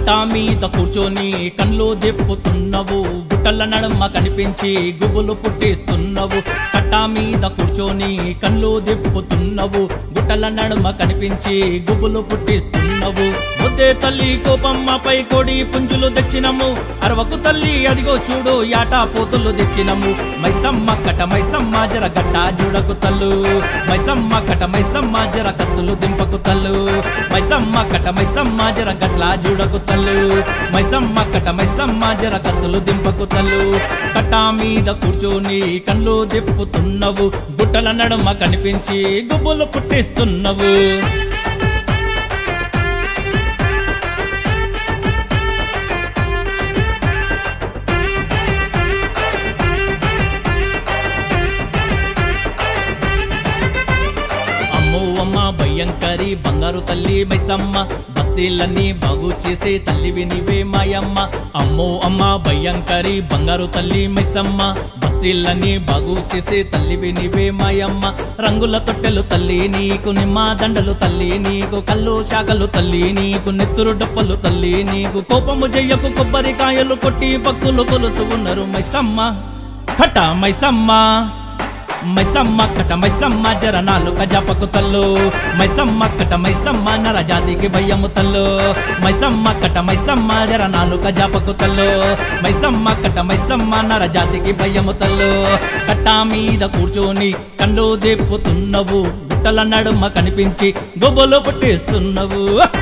కట్టా మీద కూర్చొని కళ్ళు దెప్పుతున్నవు గుట్టల నడుమ కనిపించి గుబులు పుట్టిస్తున్నవు కట్టా మీద కూర్చొని కళ్ళు దెప్పుతున్నవు గుట్టల నడుమ కనిపించి గుబులు పుట్టిస్తున్నవు ముద్దే తల్లి కోపమ్మపై కోడి పుంజులు తెచ్చినము అరవకు తల్లి అదిగో చూడు యాటా పోతులు తెచ్చినము మైసమ్మ కట మైసమ్మ జర గట్ట జుడకు తల్లు మైసమ్మ కట మైసమ్మ జర కత్తులు దింపకు తల్లు మైసమ్మ కట మైసమ్మ జర గట్ల జుడకు తల్లు మైసమ్మ కట మైసమ్మ జర కత్తులు దింపకు తల్లు కట్టా మీద కూర్చొని కళ్ళు దిప్పుతున్నవు గుట్టల నడుమ కనిపించి గుబ్బులు పుట్టిస్తున్నవు అమ్మో అమ్మ భయంకరి బంగారు తల్లి మైసమ్మ బస్తీలన్నీ బాగు చేసే తల్లివి నీవే మాయమ్మ అమ్మో అమ్మ భయంకరి బంగారు తల్లి మైసమ్మ బస్తీలన్నీ బాగు చేసే తల్లివి నీవే మాయమ్మ రంగుల తొట్టెలు తల్లి నీకు నిమ్మ దండలు తల్లి నీకు కళ్ళు శాఖలు తల్లి నీకు నెత్తురు డప్పలు తల్లి నీకు కోపము జయ్యకు కొబ్బరికాయలు కొట్టి భక్తులు కొలుస్తూ ఉన్నారు మైసమ్మ కట మైసమ్మ మైసమ్మ కట మైసమ్మ జర నాలుక జపకు తల్లు మైసమ్మ కట మైసమ్మ నర జాతికి భయము తల్లు మైసమ్మ కట మైసమ్మ జర నాలుక జపకు తల్లు మైసమ్మ కట మైసమ్మ నర జాతికి భయము తల్లు కట్టా మీద కూర్చొని కళ్ళు దెప్పుతున్నవు గుట్టల నడుమ కనిపించి గొబ్బలు పుట్టిస్తున్నవు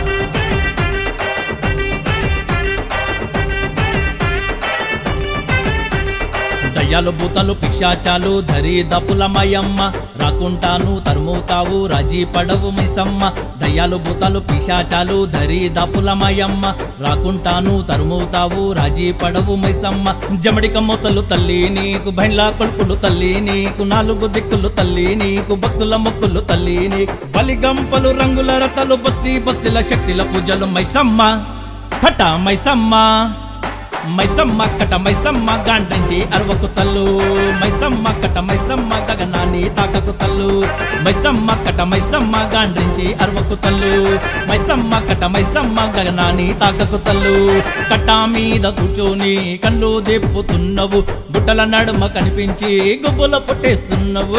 దయ్యాలు భూతాలు పిశాచాలు ధరి దపులమయమ్మ రాకుంటాను తరుముతావు రాజీ పడవు మైసమ్మ దయ్యాలు భూతాలు పిశాచాలు ధరి దపులమయమ్మ రాకుంటాను తరుముతావు రాజీ పడవు మైసమ్మ జమడిక మూతలు తల్లి నీకు బైండ్ల కొడుకులు తల్లి నీకు నాలుగు దిక్కులు తల్లి నీకు భక్తుల మొక్కులు తల్లి నీకు బలిగంపలు రంగుల రతలు బస్తీ బస్తీల శక్తిల పూజలు మైసమ్మ కట మైసమ్మ మైసమ్మ కట మైసమ్మ గాండ్రించి అరవకు తల్లు మైసమ్మ కట మైసమ్మ గగనాన్ని తాకకు తల్లు మైసమ్మ కట మైసమ్మ గాండ్రించి అరవకు తల్లు మైసమ్మ కట మైసమ్మ గగనాన్ని తాకకు తల్లు కట్టా మీద కూర్చొని కళ్ళు దెప్పుతున్నవు గుట్టల నడుమ కనిపించి గుబ్బుల పుట్టేస్తున్నవు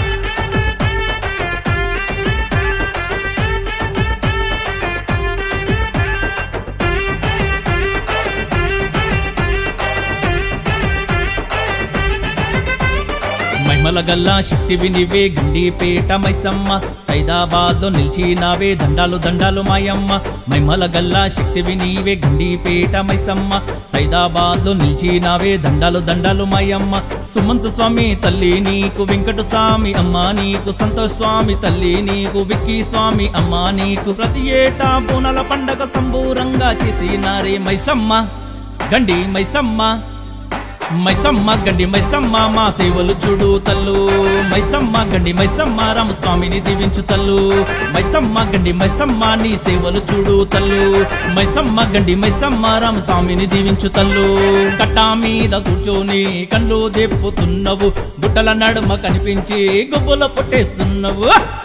మహిమల గల్లా శక్తివి నీవే గండిపేట మైసమ్మ సైదాబాద్ లో నిలిచినావే దండాలు దండాలు మాయమ్మ మహిమల గల్లా శక్తివి నీవే గండిపేట మైసమ్మ సైదాబాద్ లో నిలిచినావే దండాలు దండాలు మాయమ్మ సుమంతు స్వామి తల్లి నీకు వెంకట స్వామి అమ్మ నీకు సంతోష్ స్వామి తల్లి నీకు విక్కీ స్వామి అమ్మ నీకు ప్రతి ఏటా పూనల పండగ సంబూరంగా చేసినారే మైసమ్మ గండి మైసమ్మ మైసమ్మ గండి మైసమ్మ మా సేవలు చూడు తల్లు మైసమ్మ గండి మైసమ్మ రామస్వామిని దీవించు తల్లు మైసమ్మ గండి మైసమ్మ నీ సేవలు చూడు తల్లు మైసమ్మ గండి మైసమ్మ రామస్వామిని దీవించు తల్లు కట్టా మీద కూర్చొని కళ్ళు దెప్పుతున్నవు గుట్టల నడుమ కనిపించి గుబ్బుల పుట్టేస్తున్నవు